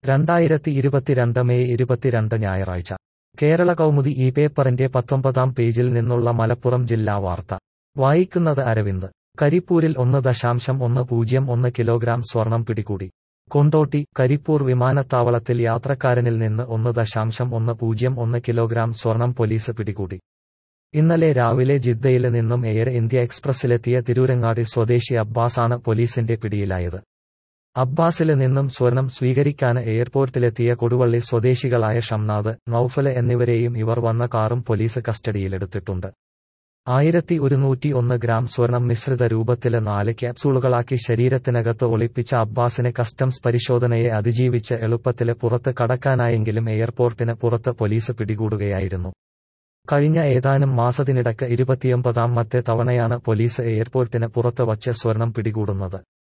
രണ്ടായിരത്തി ഇരുപത്തിരണ്ട് മെയ് ഇരുപത്തിരണ്ട് ഞായറാഴ്ച കേരള കൗമുദി ഈ പേപ്പറിന്റെ പത്തൊമ്പതാം പേജിൽ നിന്നുള്ള മലപ്പുറം ജില്ലാ വാർത്ത വായിക്കുന്നത് അരവിന്ദ് കരിപ്പൂരിൽ ഒന്ന് ദശാംശം ഒന്ന് പൂജ്യം ഒന്ന് കിലോഗ്രാം സ്വർണം പിടികൂടി കൊണ്ടോട്ടി കരിപ്പൂർ വിമാനത്താവളത്തിൽ യാത്രക്കാരനിൽ നിന്ന് ഒന്ന് ദശാംശം ഒന്ന് പൂജ്യം ഒന്ന് കിലോഗ്രാം സ്വർണം പോലീസ് പിടികൂടി ഇന്നലെ രാവിലെ ജിദ്ദയില് നിന്നും എയർ ഇന്ത്യ എക്സ്പ്രസിലെത്തിയ തിരൂരങ്ങാടി സ്വദേശി അബ്ബാസാണ് പോലീസിന്റെ പിടിയിലായത് അബ്ബാസില് നിന്നും സ്വർണം സ്വീകരിക്കാന് എയർപോർട്ടിലെത്തിയ കൊടുവള്ളി സ്വദേശികളായ ഷംനാദ് നൌഫല് എന്നിവരെയും ഇവർ വന്ന കാറും പോലീസ് കസ്റ്റഡിയിലെടുത്തിട്ടുണ്ട് ആയിരത്തി ഒരുന്നൂറ്റി ഒന്ന് ഗ്രാം സ്വർണം മിശ്രിത രൂപത്തില് നാല് ക്യാപ്സൂളുകളാക്കി ശരീരത്തിനകത്ത് ഒളിപ്പിച്ച അബ്ബാസിനെ കസ്റ്റംസ് പരിശോധനയെ അതിജീവിച്ച് എളുപ്പത്തില് പുറത്ത് കടക്കാനായെങ്കിലും എയർപോർട്ടിന് പുറത്ത് പോലീസ് പിടികൂടുകയായിരുന്നു കഴിഞ്ഞ ഏതാനും മാസത്തിനിടക്ക് ഇരുപത്തിയൊമ്പതാമത്തെ തവണയാണ് പോലീസ് എയർപോർട്ടിന് പുറത്ത് വച്ച് സ്വർണം പിടികൂടുന്നത്